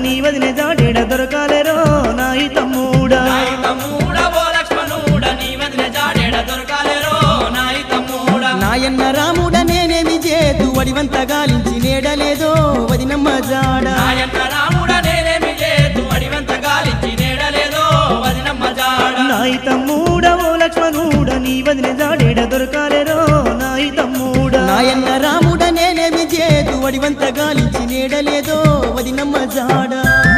నీ వదిన జాడేడ దొరకాలేరో నాయి తమ్ముడా నాయి తమ్ముడ ఓ లక్ష్మణుడ నీ వదిన జాడేడ దొరకాలేరో నాయి తమ్ముడ నాయన్న రాముడ నేనేమి చేతు వడివంత గాలించి నేడలేదో వదినమ్మ జాడ నాయన్న రాముడ నేనేమి లేదు అడివంత గాలించి నేడలేదో వదినమ్మ జాడ నాయి తమ్ముడా ఓ లక్ష్మణుడ నీ వదిన జాడేడ దొరకాలేరో నాయి తమ్ముడా నాయన్న రాముడ నేనేమి చేతు వడివంత గాలించి నేడలేదో వదినమ్మ జాడ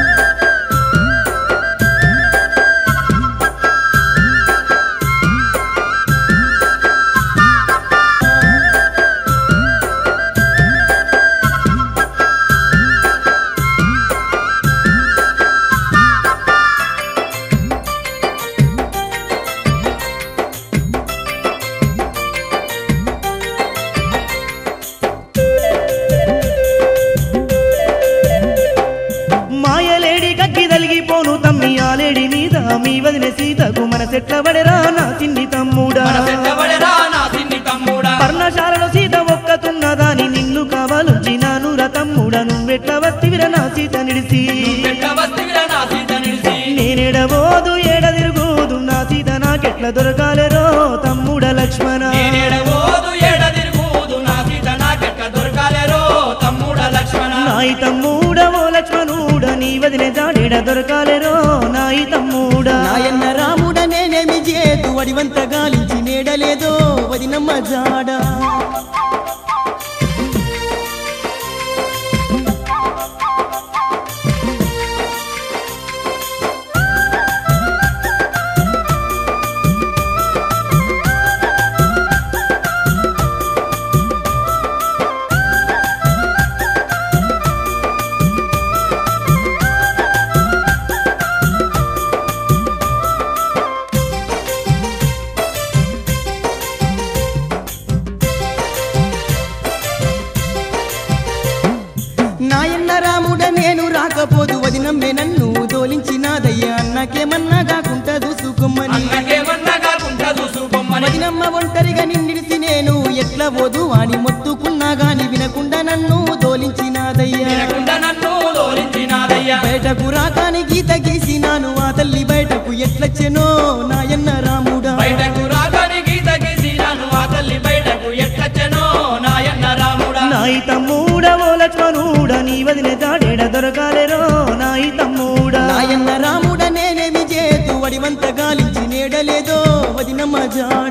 మాయలేడి కక్కి తలిగిపోను తమ్మి ఆలేడి మీద మీ వదిన సీతకు మన చెట్ల పడరా నా చిన్ని తమ్ముడా మన పెద్దబడరా నా సిన్ని తమ్ముడా పర్ణశాలలో సీత ఒక్కతున్నదాని నిన్ను కావాలొచ్చినాను రా తమ్ముడా నువ్వెట్ల వత్తివిర నా సీత నిడిసి పెట్ట వస్తివిరా నా సీత నిలిసి నేనెడబోదు ఏడ తిరుగుదు నా సీత నాకెట్ల దొరకాలేరో తమ్ముడ లక్ష్మణ నేనేడబోదు ఏడ తిరుగుదు నా సీత నాకెట్ల దొరకాలేరో తమ్ముడ లక్ష్మణ నాయి తమ్ముడ ఓ లక్ష్మణుడ నీ వదిన జాడేడ దొరకాలేరో నాయి తమ్ముడా నాయన్న రాముడ నేనేమి చేతు వడివంత గాలించి నేడలేదో వదినమ్మ జాడ నాయన్న రాముడ నేను రాకపోదు వదినమ్మే నన్ను దోలించినాదయ్యా అన్నకేమన్నా కాకుండా చూసుకోమని అన్నకేమన్నా కాకుండా చూసుకోమని వదినమ్మ ఒంటరిగా నిండిసి నేను ఎట్లా పోదు అని మొత్తుకున్నా గాని వినకుండా నన్ను దోలించినాదయ్యా వినకుండా నన్ను లోలించినాదయ్యా బయటకు రాకాని గీత గీసినాను ఆ తల్లి బయటకు ఎట్లొచ్చెనో నాయన్న రాముడా బయటకు రాగాని గీత గీసినాను ఆ తల్లి బయటకు ఎట్లచ్చనో నాయన్న రాముడా నాయి తమ్ముడ ఓ లక్ష్మణుడ నీ వదిన జాడేడ దొరకాలేరో నాయి తమ్ముడా నాయన్న రాముడ నేనేమి చేతు వడివంత గాలించి నేడలేదో వదినమ్మ జాడ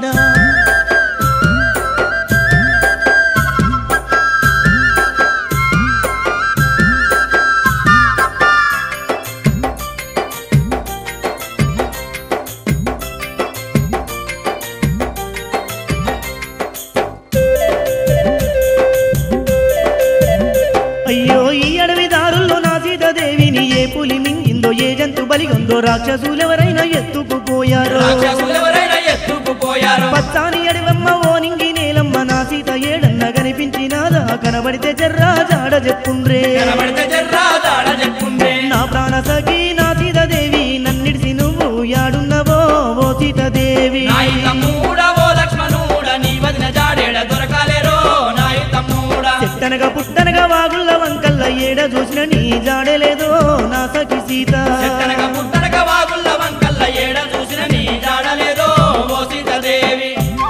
అయ్యో ఈ అడవి దారుల్లో నా సీతాదేవిని ఏ పులి మింగిందో ఏ జంతు బలిగొందో రాక్షసులెవరైనా ఎత్తుకుపోయారో రాక్షసులెవరైనా ఎత్తుకుపోయారు పచ్చాని అడివమ్మ ఓ నింగి నేలమ్మ నా సీత ఏడన్న కనిపించినాదా కనబడితే జర్రా జాడ చెప్పుండ్రే కనబడితే జర్రా దాడ చెప్పుండే నా ప్రాణ సఖి నా సీతాదేవి నన్నిడిసి నువ్వు యాడున్నవో ఓ సీతాదేవి నాయి తమ్ముడ ఓ లక్ష్మణుడ నీ వదిన జాడేడ దొరకాలేరో నాయి తమ్ముడ చెట్టనగా పుట్టనగా వాగుళ్ళ వంకల్ల ఏడ చూసిన నీ జాడలేదో నా సఖి సీత చెట్టనక పుట్టనక వాగుళ్ళ వంకల్ల ఏడ చూసిన నీ జాడలేదో ఓ సీతాదేవి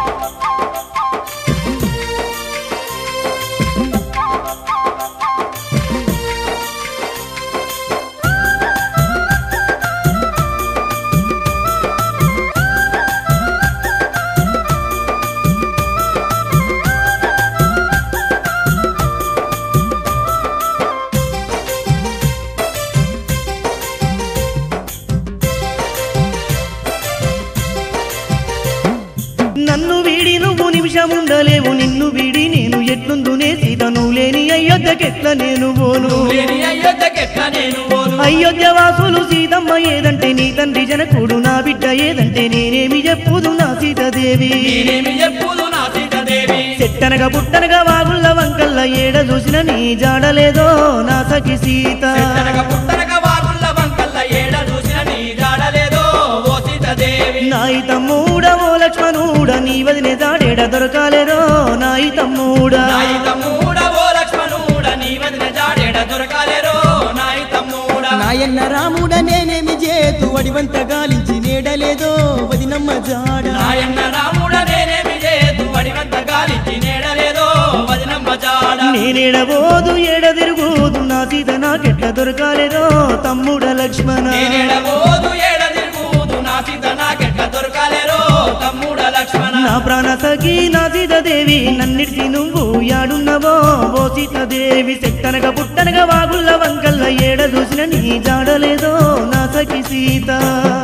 నన్ను వీడి నువ్వు నిమిషముండలేవు నిన్ను వీడి నేను ఎట్లుందునే సీత నువ్వు లేని అయోధ్యకెట్ల నేను పోను లేని అయ్యొద్దకెట్ల నేను పోను అయోధ్య వాసులు సీతమ్మ ఏదంటే నీ తండ్రి జనకుడు నా బిడ్డ ఏదంటే నేనేమి చెప్పుదు నా సీతాదేవి నేనేమి చెప్పుదు నా సీతాదేవి చెట్టనగా పుట్టనగా వాగుళ్ళ వంకల్ల ఏడ చూసిన నీ జాడలేదో నా సఖి సీత చెట్టనక పుట్టనక వాగుళ్ళ వంకల్ల ఏడ చూసిన నీ జాడలేదో ఓ సీతాదేవి నాయి తమ్ముడ ఓ లక్ష్మణుడ నీ వదిన జాడేడ దొరకాలేరో నాయి తమ్ముడా నాయి తమ్ముడ ఓ లక్ష్మణుడ నీ వదిన జాడేడ దొరకాలేరో నాయి తమ్ముడ నాయన్న రాముడ నేనేమి చేతు వడివంత గాలించి నేడలేదో వదినమ్మ జాడ నాయన్న రాముడ నేనేమి చేతు వడివంత గాలికి నేడలేదో వదినమ్మ జాడ నేనేడబోదు ఏడ తిరుగుదు నా సీత నాకెట్ల దొరకాలేదో తమ్ముడ లక్ష్మణ నేనేడబోదు ఏడ తిరుగుదు నా సీత నాకెట్ల దొరకాలేరో తమ్ముడ లక్ష్మణ నా ప్రాణ సఖి నా సీతాదేవి నన్నిడిసి నువ్వు యాడున్నవో ఓ సీతాదేవి సెట్టనక పుట్టనక వాగుల్ల వంకల్ల ఏడ చూసిన నీ జాడలేదో నా సఖి సీత